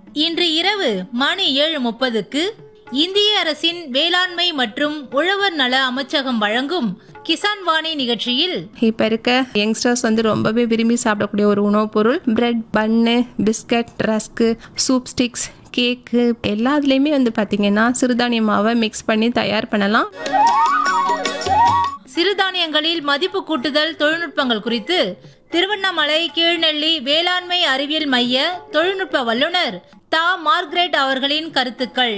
இன்று இரவு மணி ஏழு முப்பதுக்கு இந்திய அரசின் வேளாண்மை மற்றும் உழவர் நல அமைச்சகம் வழங்கும் கிசான் வாணி நிகழ்ச்சியில் இப்போ இருக்க யங்ஸ்டர்ஸ் வந்து ரொம்பவே விரும்பி சாப்பிடக்கூடிய ஒரு உணவுப் பொருள் bread bun biscuit rusk soup sticks cake எல்லாத்துலேயுமே வந்து பார்த்தீங்கன்னா சிறுதானிய மாவை மிக்ஸ் பண்ணி தயார் பண்ணலாம் சிறுதானியங்களில் மதிப்பு கூட்டுதல் தொழில்நுட்பங்கள் குறித்து திருவண்ணாமலை கீழ்நெல்லி வேளாண்மை அறிவியல் மைய தொழில்நுட்ப வல்லுநர் தா மார்க்ரெட் அவர்களின் கருத்துக்கள்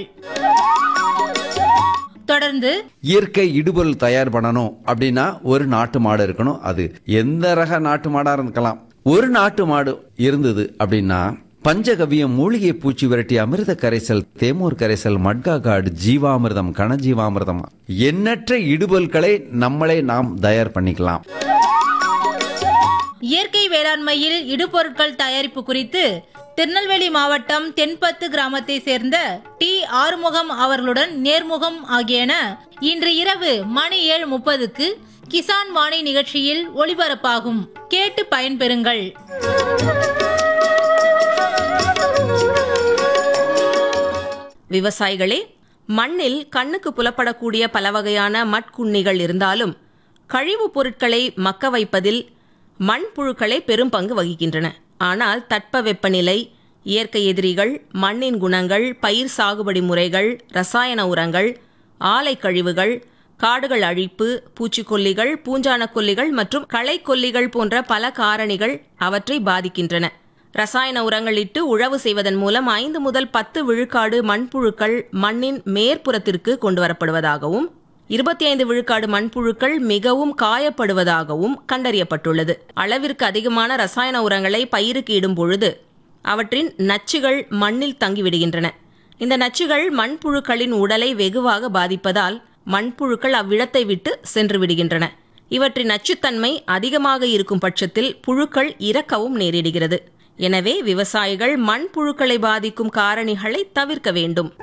தொடர்ந்து இயற்கை இடுபொருள் தயார் பண்ணணும் அப்படின்னா ஒரு நாட்டு மாடு இருக்கணும் அது எந்த ரக நாட்டு மாடா இருக்கலாம் ஒரு நாட்டு மாடு இருந்தது அப்படின்னா பஞ்சகவியம் மூலிகை பூச்சி விரட்டி அமிர்த கரைசல் தேமூர் கரைசல் மட்கா காடு ஜீவாமிர்தம் கனஜீவாமிர்தம் எண்ணற்ற இடுபொருட்களை நம்மளே நாம் தயார் பண்ணிக்கலாம் இயற்கை வேளாண்மையில் இடுபொருட்கள் தயாரிப்பு குறித்து திருநெல்வேலி மாவட்டம் தென்பத்து கிராமத்தை சேர்ந்த டி ஆறுமுகம் அவர்களுடன் நேர்முகம் ஆகியன இன்று இரவு மணி ஏழு முப்பதுக்கு கிசான் வாணி நிகழ்ச்சியில் ஒளிபரப்பாகும் கேட்டு பயன்பெறுங்கள் விவசாயிகளே மண்ணில் கண்ணுக்கு புலப்படக்கூடிய பல வகையான மட்குண்ணிகள் இருந்தாலும் கழிவுப் பொருட்களை மக்க வைப்பதில் மண்புழுக்களே பெரும் பங்கு வகிக்கின்றன ஆனால் தட்பவெப்பநிலை இயற்கை எதிரிகள் மண்ணின் குணங்கள் பயிர் சாகுபடி முறைகள் ரசாயன உரங்கள் ஆலை கழிவுகள் காடுகள் அழிப்பு பூச்சிக்கொல்லிகள் பூஞ்சான கொல்லிகள் மற்றும் களைக்கொல்லிகள் போன்ற பல காரணிகள் அவற்றை பாதிக்கின்றன ரசாயன உரங்கள் இட்டு உழவு செய்வதன் மூலம் ஐந்து முதல் பத்து விழுக்காடு மண்புழுக்கள் மண்ணின் மேற்புறத்திற்கு கொண்டு வரப்படுவதாகவும் இருபத்தி ஐந்து விழுக்காடு மண்புழுக்கள் மிகவும் காயப்படுவதாகவும் கண்டறியப்பட்டுள்ளது அளவிற்கு அதிகமான ரசாயன உரங்களை பயிருக்கு இடும் பொழுது அவற்றின் நச்சுகள் மண்ணில் தங்கிவிடுகின்றன இந்த நச்சுகள் மண்புழுக்களின் உடலை வெகுவாக பாதிப்பதால் மண்புழுக்கள் அவ்விடத்தை விட்டு சென்று விடுகின்றன இவற்றின் நச்சுத்தன்மை அதிகமாக இருக்கும் பட்சத்தில் புழுக்கள் இறக்கவும் நேரிடுகிறது எனவே விவசாயிகள் மண்புழுக்களை பாதிக்கும் காரணிகளை தவிர்க்க வேண்டும்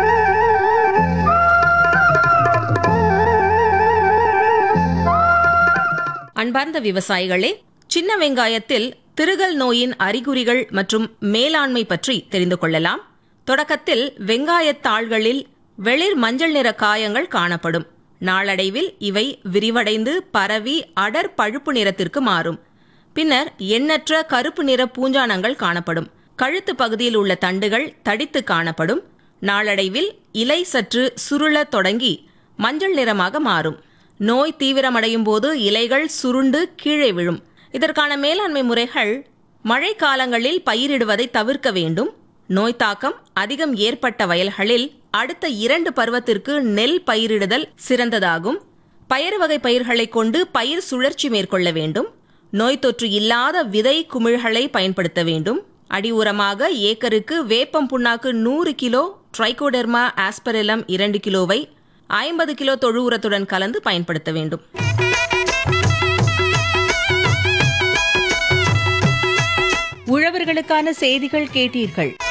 அன்பார்ந்த விவசாயிகளே சின்ன வெங்காயத்தில் திருகல் நோயின் அறிகுறிகள் மற்றும் மேலாண்மை பற்றி தெரிந்து கொள்ளலாம் தொடக்கத்தில் வெங்காயத் தாள்களில் வெளிர் மஞ்சள் நிற காயங்கள் காணப்படும் நாளடைவில் இவை விரிவடைந்து பரவி அடர் பழுப்பு நிறத்திற்கு மாறும் பின்னர் எண்ணற்ற கருப்பு நிற பூஞ்சானங்கள் காணப்படும் கழுத்து பகுதியில் உள்ள தண்டுகள் தடித்து காணப்படும் நாளடைவில் இலை சற்று சுருளத் தொடங்கி மஞ்சள் நிறமாக மாறும் நோய் தீவிரமடையும் போது இலைகள் சுருண்டு கீழே விழும் இதற்கான மேலாண்மை முறைகள் மழை காலங்களில் பயிரிடுவதை தவிர்க்க வேண்டும் நோய் தாக்கம் அதிகம் ஏற்பட்ட வயல்களில் அடுத்த இரண்டு பருவத்திற்கு நெல் பயிரிடுதல் சிறந்ததாகும் பயறு வகை பயிர்களை கொண்டு பயிர் சுழற்சி மேற்கொள்ள வேண்டும் நோய் தொற்று இல்லாத விதை குமிழ்களை பயன்படுத்த வேண்டும் அடி உரமாக ஏக்கருக்கு வேப்பம் புண்ணாக்கு நூறு கிலோ ட்ரைகோடெர்மா ஆஸ்பரெலம் இரண்டு கிலோவை ஐம்பது கிலோ தொழு உரத்துடன் கலந்து பயன்படுத்த வேண்டும் உழவர்களுக்கான செய்திகள் கேட்டீர்கள்